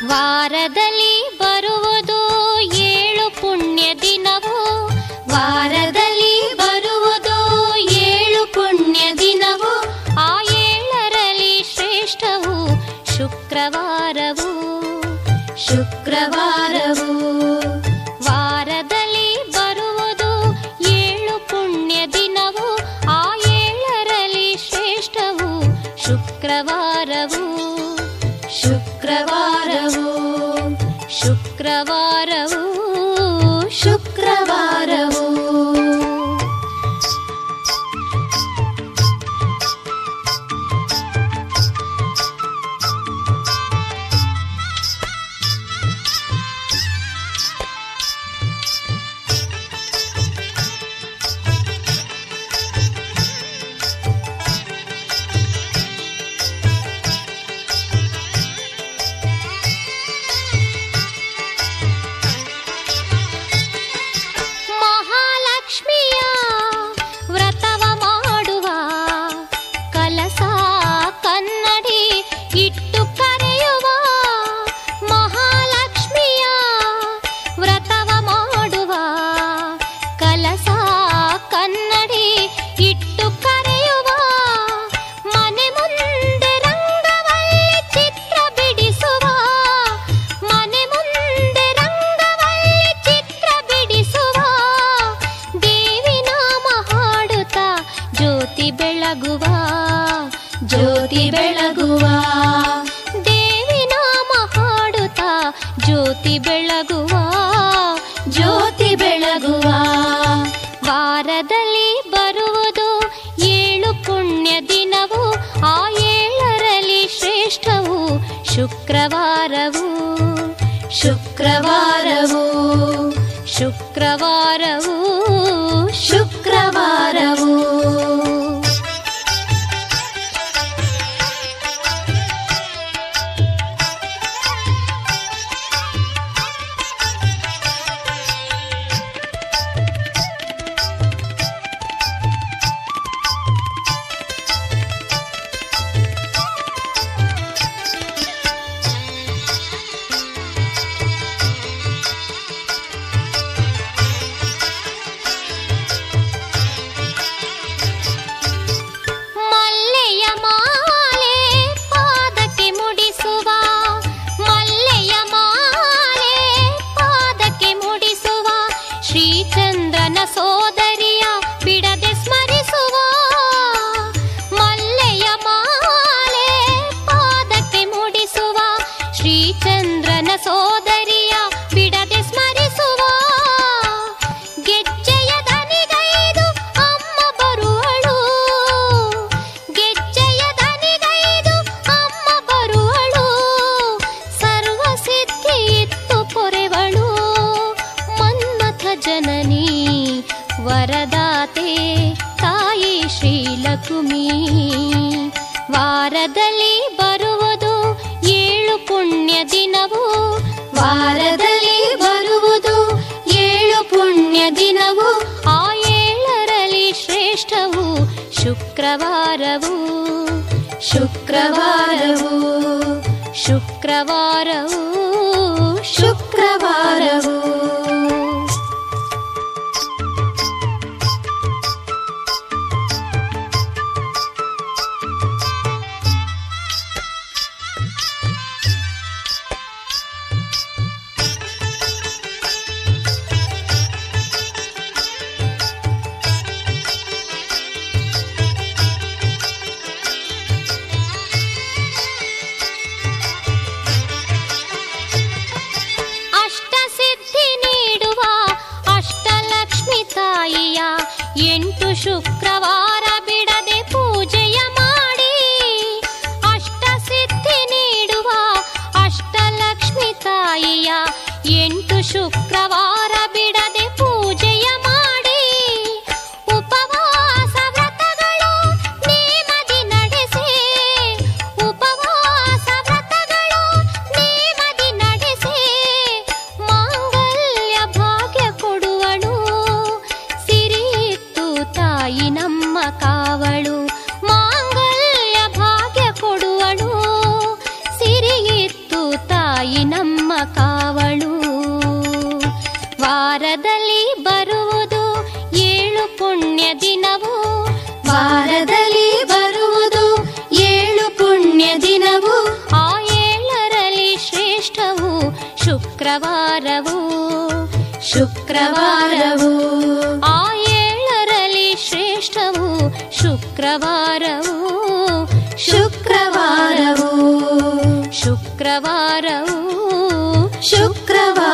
ವಾರದಲ್ಲಿ ಬರುವುದು ಏಳು ಪುಣ್ಯ ದಿನವು ವಾರದಲ್ಲಿ ಬರುವುದು ಏಳು ಪುಣ್ಯ ದಿನವು ಆ ಏಳರಲ್ಲಿ ಶ್ರೇಷ್ಠವು ಶುಕ್ರವಾರವು ಶುಕ್ರವಾರವು ವಾರದಲ್ಲಿ ಬರುವುದು ಏಳು ಪುಣ್ಯ ದಿನವು ಆ ಏಳರಲ್ಲಿ ಶ್ರೇಷ್ಠವು ಶುಕ್ರವಾರವು ಶುಕ್ರವಾರವು ಶುಕ್ರವಾರವು ಶುಕ್ರವಾರವು ಮಹಾಲಕ್ಷ್ಮಿಯ ವ್ರತವ ಮಾಡುವ ಕಲಸ ಕನ್ನಡಿ ಇಟ್ಟು ಕರೆಯುವ ಮಹಾಲಕ್ಷ್ಮಿಯ ವ್ರತವ ಮಾಡುವ ಕಲಸ ಕನ್ನಡಿ ಇಟ್ಟು ಕರೆಯುವ ಮನೆ ಮುಂದೆ ರಂಗವಲ್ಲಿ ಚಿತ್ರ ಬಿಡಿಸುವ ಮನೆ ಮುಂದೆ ರಂಗವಲ್ಲಿ ಚಿತ್ರ ಬಿಡಿಸುವ ದೇವಿ ನಾಮ ಹಾಡುತ್ತಾ ಜ್ಯೋತಿ ಬೆಳಗುವ ಜ್ಯೋತಿ ಬೆಳಗುವ ದೇವಿ ನಾಮ ಹಾಡುತ್ತಾ ಜ್ಯೋತಿ ಬೆಳಗುವ ಜ್ಯೋತಿ ಬೆಳಗುವ ವಾರದಲ್ಲಿ ಬರುವುದು ಏಳು ಪುಣ್ಯ ದಿನವು ಆ ಏಳರಲ್ಲಿ ಶ್ರೇಷ್ಠವು ಶುಕ್ರವಾರವು ಶುಕ್ರವಾರವು ಶುಕ್ರವಾರವು ಶುಕ್ರವಾರವು ಮಲ್ಲೆಯ ಮಾಲೆ ಪಾದಕ್ಕೆ ಮುಡಿಸುವ ಮಲ್ಲೆಯ ಮಾಲೆ ಪಾದಕ್ಕೆ ಮುಡಿಸುವ ಶ್ರೀಚಂದ್ರನ ಸೋದರಿಯ ಬಿಡದೆ ಸ್ಮರಿಸುವ ಮಲ್ಲೆಯ ಮಾಲೆ ಪಾದಕ್ಕೆ ಮುಡಿಸುವ ಶ್ರೀಚಂದ್ರನ ಸೋದರಿಯ ಬಿಡದೆ ಸ್ಮರಿಸುವ ಗೆಜ್ಜೆಯ ದನಿಗೈದು ಅಮ್ಮ ಬರುವಳು ಗೆಜ್ಜೆಯ ದನಿಗೈದು ಅಮ್ಮ ಬರುವಳು ಸರ್ವ ಸಿದ್ಧಿ ಇತ್ತು ಪೊರೆವಳು ಮನ್ಮಥ ಜನನಿ ವರದಾತೆ ತಾಯಿ ಶ್ರೀಲಕುಮಿ ವಾರದಲ್ಲಿ ಬರುವುದು ಏಳು ಪುಣ್ಯ ದಿನವು ವಾರದಲ್ಲಿ ಬರುವುದು ಏಳು ಪುಣ್ಯ ದಿನವು ಆ ಏಳರಲ್ಲಿ ಶ್ರೇಷ್ಠವು ಶುಕ್ರವಾರವು ಶುಕ್ರವಾರವು ಶುಕ್ರವಾರವು ಶುಕ್ರವಾರವು ಅಷ್ಟಸಿದ್ಧಿ ನೀ ಶುಕ್ರವಾರವು ಶುಕ್ರವಾರವು ಆ ಏಳರಲ್ಲಿ ಶ್ರೇಷ್ಠವು ಶುಕ್ರವಾರವು ಶುಕ್ರವಾರವು ಶುಕ್ರವಾರವು ಶುಕ್ರವಾರ